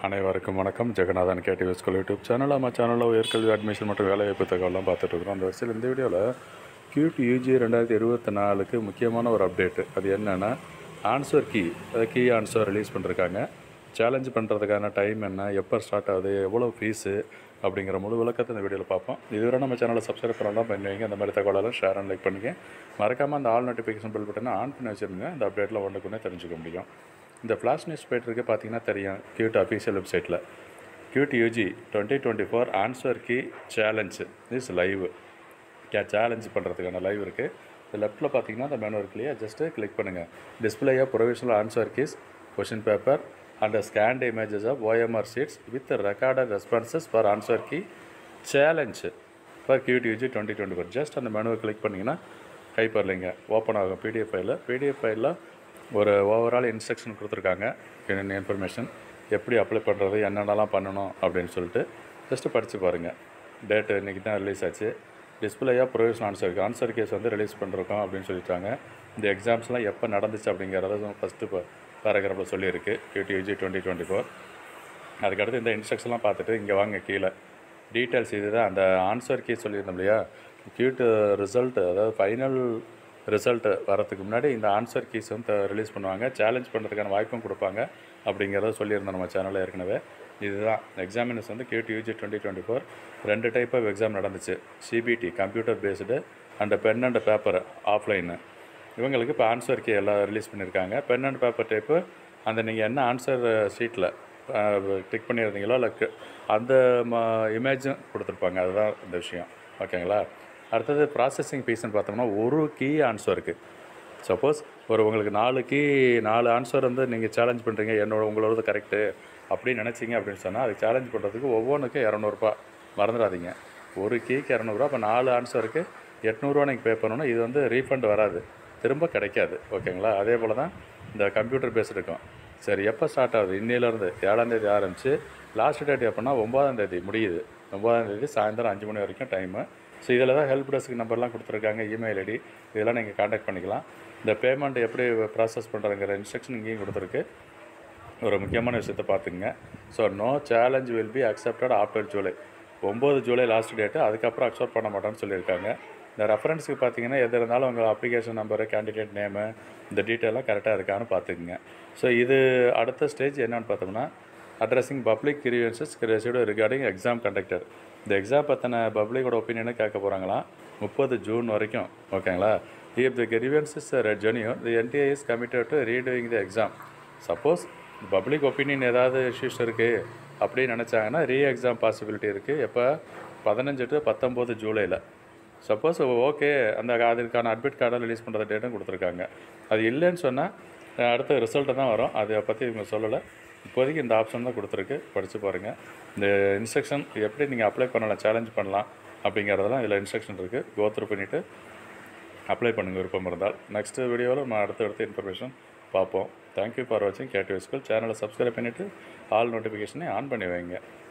அனைவருக்கும் வணக்கம் Jaganathan KTV school YouTube channel நம்ம சேனலில் உயர்கல்வி அட்மிஷன் மற்றும் வேலைவாய்ப்பு தகவலாம் பார்த்துட்டு இருக்கிறோம் அந்த வரிசையில் இந்த வீடியோவில் கியூட் யூஜி ரெண்டாயிரத்தி இருபத்தி நாலுக்கு முக்கியமான ஒரு அப்டேட்டு அது என்னென்னா ஆன்சர் கீ அதை கீ ஆன்சர் ரிலீஸ் பண்ணிருக்காங்க சேலஞ்ச் பண்ணுறதுக்கான டைம் என்ன எப்போ ஸ்டார்ட் ஆகுது எவ்வளோ ஃபீஸு அப்படிங்கிற முழு விளக்கத்தை இந்த வீடியோவில் பார்ப்போம் இதுவரை நம்ம சேனலை சப்ஸ்கிரைப் பண்ணலாம் பண்ணி வைங்க அந்த மாதிரி தகவலெல்லாம் ஷேர் அண்ட் லைக் பண்ணிக்க மறக்காமல் அந்த ஆல் நோட்டிஃபிகேஷன் பில் பட்டனை ஆன் பண்ணி வச்சுருங்க இந்த அப்டேட்டில் ஒன்றுக்குன்னே தெரிஞ்சுக்க முடியும் இந்த ஃப்ளாஷ் நியூஸ் பேப்பருக்கு பார்த்தீங்கன்னா தெரியும் கியூட் அஃபீஷியல் வெப்சைட்டில் CUET UG twenty twenty four answer key challenge is live கே சேலஞ்ச் பண்ணுறதுக்கான லைவ் இருக்குது இந்த லெஃப்ட்டில் பார்த்தீங்கன்னா அந்த மெனு இருக்கு இல்லையா ஜஸ்ட்டு கிளிக் பண்ணுங்கள் display provisional answer keys question paper and scanned images of OMR sheets with recorded responses for answer key challenge for CUET UG twenty twenty four just அந்த மெனுவை கிளிக் பண்ணிங்கன்னா ஹைப்பர் லிங்க ஓப்பன் ஆகும் PDF ஃபைலில் PDF ஃபைலில் ஒரு overall instruction கொடுத்துருக்காங்க information எப்படி apply பண்ணுறது என்னென்னலாம் பண்ணணும் அப்படின்னு சொல்லிட்டு ஜஸ்ட்டு படித்து பாருங்கள் டேட்டு இன்றைக்கி தான் ரிலீஸ் ஆச்சு டிஸ்பிளேயாக ப்ரொவிஷன் ஆன்சர் ஆன்சர் கேஸ் வந்து ரிலீஸ் பண்ணிருக்கோம் அப்படின்னு சொல்லிட்டாங்க இந்த எக்ஸாம்ஸ்லாம் எப்போ நடந்துச்சு அப்படிங்கிறத ஃபஸ்ட்டு இப்போ பேராகிராஃபில் சொல்லியிருக்கு யூடியூஜி டுவெண்ட்டி டுவெண்ட்டி ஃபோர் அதுக்கடுத்து இந்த இன்ஸ்ட்ரக்ஷன்லாம் பார்த்துட்டு இங்கே வாங்க கீழே டீட்டெயில்ஸ் இதுதான் அந்த ஆன்சர் கீ சொல்லியிருந்தோம் இல்லையா கியூட் ரிசல்ட் அதாவது ஃபைனல் ரிசல்ட் வரதுக்கு முன்னாடி இந்த ஆன்சர் கீஸ் வந்து ரிலீஸ் பண்ணுவாங்க சேலஞ்ச் பண்ணுறதுக்கான வாய்ப்பும் கொடுப்பாங்க அப்படிங்கிறத சொல்லியிருந்தோம் நம்ம சேனலில் ஏற்கனவே இதுதான் எக்ஸாமினர்ஸ் வந்து CUET UG twenty twenty four ரெண்டு டைப் ஆஃப் எக்ஸாம் நடந்துச்சு CBT computer based and pen and paper offline இவங்களுக்கு இப்போ ஆன்சர் கீ எல்லாம் ரிலீஸ் பண்ணியிருக்காங்க பென் அண்ட் பேப்பர் டைப்பு அந்த நீங்கள் என்ன ஆன்சர் ஷீட்டில் டிக் பண்ணியிருந்தீங்களோ இல்லை க- அந்த இமேஜும் கொடுத்துருப்பாங்க அதுதான் இந்த விஷயம் ஓகேங்களா அடுத்தது ப்ராசஸிங் ஃபீஸ்னு பார்த்தோம்னா ஒரு கீ ஆன்சருக்கு சப்போஸ் ஒரு உங்களுக்கு நாலு கீ நாலு ஆன்சர் வந்து நீங்கள் சேலஞ்ச் பண்ணுறீங்க என்னோட உங்களோடது கரெக்டு அப்படின்னு நினச்சிங்க அப்படின்னு சொன்னால் அது சேலஞ்ச் பண்ணுறதுக்கு ஒவ்வொன்றுக்கும் இரநூறுபா மறந்துடாதீங்க ஒரு கீக்கு இரநூறுவா அப்போ நாலு ஆன்சருக்கு எட்நூறுவா நீங்கள் பே பண்ணணும் இது வந்து ரீஃபண்ட் வராது திரும்ப கிடைக்காது ஓகேங்களா அதே போல் தான் இந்த கம்ப்யூட்டர் பேஸ்டு இருக்கும் சரி எப்போ ஸ்டார்ட் ஆகுது இன்னிலேருந்து ஏழாந்தேதி ஆரம்பித்து லாஸ்ட் டேட் எப்போனா ஒம்பதாம் தேதி முடியுது ஒம்பதாம் தேதி சாயந்தரம் அஞ்சு மணி வரைக்கும் டைமு ஸோ இதில் தான் ஹெல்ப் டெஸ்க் நம்பர்லாம் கொடுத்துருக்காங்க இமெயில் ஐடி இதெல்லாம் நீங்கள் காண்டாக்ட் பண்ணிக்கலாம் இந்த பேமெண்ட் எப்படி ப்ராசஸ் பண்ணுறங்கிற இன்ஸ்ட்ரக்ஷன் இங்கேயும் கொடுத்துருக்கு ஒரு முக்கியமான விஷயத்தை பார்த்துங்க so no challenge will be accepted after July ஒம்பது ஜூலை லாஸ்ட் டேட்டு அதுக்கப்புறம் அக்செப்ட் பண்ண மாட்டோம்னு சொல்லியிருக்காங்க இந்த ரெஃபரன்ஸுக்கு பார்த்தீங்கன்னா எது இருந்தாலும் உங்கள் அப்ளிகேஷன் நம்பரு கேண்டிடேட் நேமு இந்த டீட்டெயிலாம் கரெக்டாக இருக்கான்னு பார்த்துக்குங்க ஸோ இது அடுத்த ஸ்டேஜ் என்னன்னு பார்த்தோம்னா addressing public grievances received regarding exam conductor இந்த எக்ஸாம் பற்றின பப்ளிக்கோட ஒப்பீனியனை கேட்க போகிறாங்களாம் முப்பது ஜூன் வரைக்கும் ஓகேங்களா if the grievances genuine the NTA is committed to redoing the exam suppose public opinion ஏதாவது இஷ்யூஸ் இருக்குது அப்படின்னு நினச்சாங்கன்னா ரீ எக்ஸாம் பாசிபிலிட்டி இருக்குது எப்போ பதினஞ்சு டு பத்தொம்போது ஜூலையில் சப்போஸ் ஓகே அந்த அதுக்கான அட்மிட் கார்டை ரிலீஸ் பண்ணுற டேட்டும் கொடுத்துருக்காங்க அது இல்லைன்னு சொன்னால் அடுத்த ரிசல்ட்டு தான் வரும் அதை பற்றி இவங்க சொல்லலை இப்போதைக்கு இந்த ஆப்ஷன் தான் கொடுத்துருக்கு படித்து பாருங்கள் இந்த இன்ஸ்ட்ரக்ஷன் எப்படி நீங்கள் அப்ளை பண்ணலாம் சேலஞ்ச் பண்ணலாம் அப்படிங்கிறதெல்லாம் இதில் இன்ஸ்ட்ரக்ஷன் இருக்குது கோத்ரூ பண்ணிவிட்டு அப்ளை பண்ணுங்கள் விருப்பம் இருந்தால் நெக்ஸ்ட் வீடியோவில் நம்ம அடுத்த அடுத்த இன்ஃபர்மேஷன் பார்ப்போம் தேங்க்யூ ஃபார் வாட்சிங் கேட்டு ஸ்கூல் சேனலை சப்ஸ்கிரைப் பண்ணிவிட்டு ஆல் நோட்டிஃபிகேஷனை ஆன் பண்ணி வைங்க